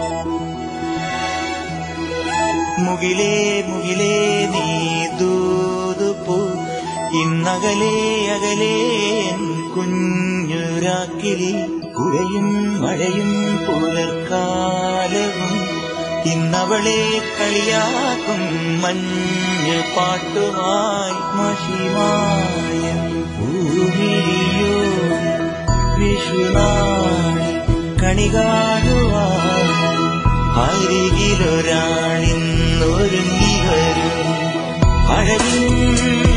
മുകിലേ മുകിലേ നീ ദൂതുപോ ഇന്നകലേ അകലേ എൻ കുഞ്ഞുരാക്കിലി പുഴയും മഴയും പുലർക്കാലവും ഇന്നവളെ കളിയാക്കും മഞ്ഞ് പാട്ടുമായി മഷിമായ ഭൂമിയോ വിഷുനാളി കണികാടുവാൻ അരികിലൊരാളിന്നൊരുങ്ങി വരും അഴകിൻ